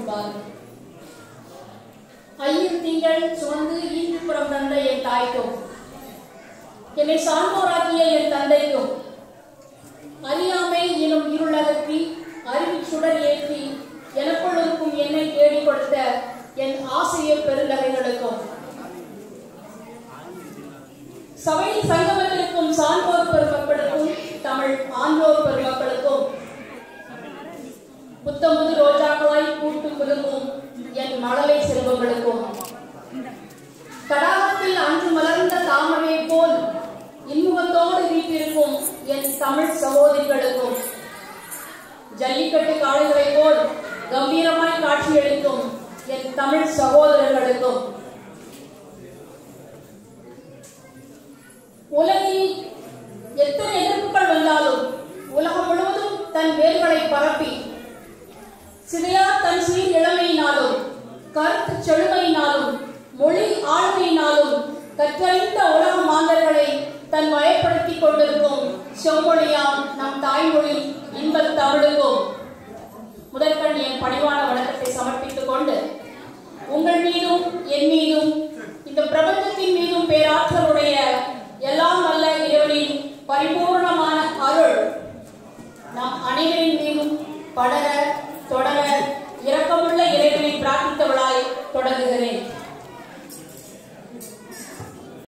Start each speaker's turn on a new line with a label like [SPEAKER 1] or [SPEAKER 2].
[SPEAKER 1] கொடுப்பார் ஐயர் திங்கள் சுமந்து ஈன்றுபுறம் தந்த என் தாய்க்கும் என்னை சான்றோராக்கிய என் தந்தைக்கும் அறியாமை எனும் இருளகற்றி அறிவு சுடர் ஏற்றி எனக்குள் இருக்கும் என்னை தேடி கொடுத்த என் ஆசிரியர் பெருந்தகைகளுக்கும் சபையில் சங்கமத்திற்கும் சான்றோர் பெருமக்களுக்கும் தமிழ் ஆன்றோர் பெருமக்களுக்கும் புத்தமுது ரோஜாக்களாய் பூட்டு குலுங்கும் என் மழலை செல்வங்களுக்கும் தடாகத்தில் அன்று மலர்ந்த தாமரை போல் இன்முகத்தோடு வீட்டிருக்கும் என் தமிழ் சகோதரிகளுக்கும் ஜல்லிக்கட்டு காளைகளைப் போல் கம்பீரமாய் காட்சியளிக்கும் என் தமிழ் சகோதரர்களுக்கும் உலகில் எத்தனை எதிர்ப்புகள் வந்தாலும் உலகம் முழுவதும் தன் வேர்களை பரப்பி சிதையா தன் சீர் இளமையினாலும் கருத்து செழுமையினாலும் மொழி ஆளுமையினாலும் கற்றறிந்த உலக மாந்தர்களை தன் வயப்படுத்திக் கொண்டிருக்கும் செம்மொழியாம் நம் தாய்மொழி இன்பத் தமிழுக்கும் முதற்கண் என் பணிவான வணக்கத்தை சமர்ப்பித்துக் கொண்டு உங்கள் மீதும் என் மீதும் இந்த பிரபஞ்சத்தின் மீதும் பேராற்றலுடைய எல்லாம் வல்ல இறைவனின் பரிபூர்ணமான அருள் நம் அனைவரின் மீதும் படர